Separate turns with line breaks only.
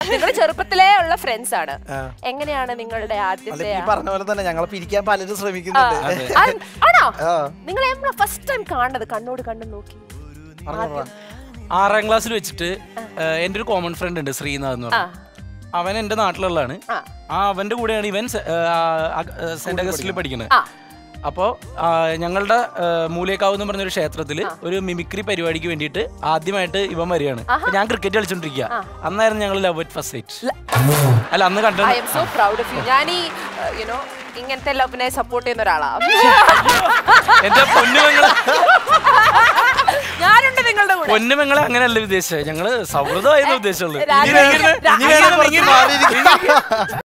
നിങ്ങൾ ചെറുപ്പത്തിലേ ഉള്ള ഫ്രണ്ട്സ് ആണ്
ആ.
എങ്ങനെയാണ് നിങ്ങളുടെ
അല്ല
ആദ്യത്തെ
ഈ പറഞ്ഞ പോലെ തന്നെ ഞങ്ങളെ പിരിക്കാൻ പലരും ശ്രമിക്കുന്നുണ്ട്
ആ, ആണോ
ആ.
നിങ്ങൾ എപ്പോഴാ ഫസ്റ്റ് ടൈം കാണുന്നത് കണ്ണോട് കണ്ണു നോക്കി
പറഞ്ഞോ, പറ.
ആറാം ക്ലാസ്സിൽ വെച്ചിട്ട് ഏഹ്, എൻ്റെ ഒരു കോമൺ ഫ്രണ്ട് ഉണ്ട് ശ്രീനാഥ് എന്ന്
ആ
പറഞ്ഞു അവൻ എൻ്റെ നാട്ടിലുള്ളതാണ്
ആ
ആ അവൻ്റെ കൂടെയാണ് ഇവൻ സെ- ഏഹ്, ആ, അഗ- സെന്റ് അഗസ്റ്റിൽ പഠിക്കുന്നത്
ആ
അപ്പോൾ ഞങ്ങളുടെ ഏഹ്, മൂലേക്കാവ് എന്ന് പറഞ്ഞൊരു ക്ഷേത്രത്തിൽ ഒരു മിമിക്രി പരിപാടിക്ക് വേണ്ടിയിട്ട് ആദ്യമായിട്ട് ഇവൻ വരികയാണ് അപ്പൊ ഞാൻ ക്രിക്കറ്റ് കളിച്ചോണ്ടിരിക്കുക അന്നായിരുന്നു ഞങ്ങൾ ലവ് അറ്റ് ഫസ്റ്റ് സൈറ്റ് അല്ല അന്ന് കണ്ടത്
I'm so proud of you ഞാൻ ഈ യുനോ ഇങ്ങനത്തെ ലവിനെ സപ്പോർട്ട് ചെയ്യുന്ന ഒരാളാ
എന്റെ പൊന്നുമങ്ങളെ
ഞാനുണ്ട് നിങ്ങളുടെ കൂടെ
പൊന്നുമങ്ങളെ അങ്ങനെയല്ല ഉദ്ദേശിച്ചത് ഞങ്ങള് സൗഹൃദമായിരുന്നു ഉദ്ദേശമുള്ളത്
രാജ-
ഇനി വേണം- ഇനി വേണം കുറച്ച് മാറിയിരിക്കാൻ.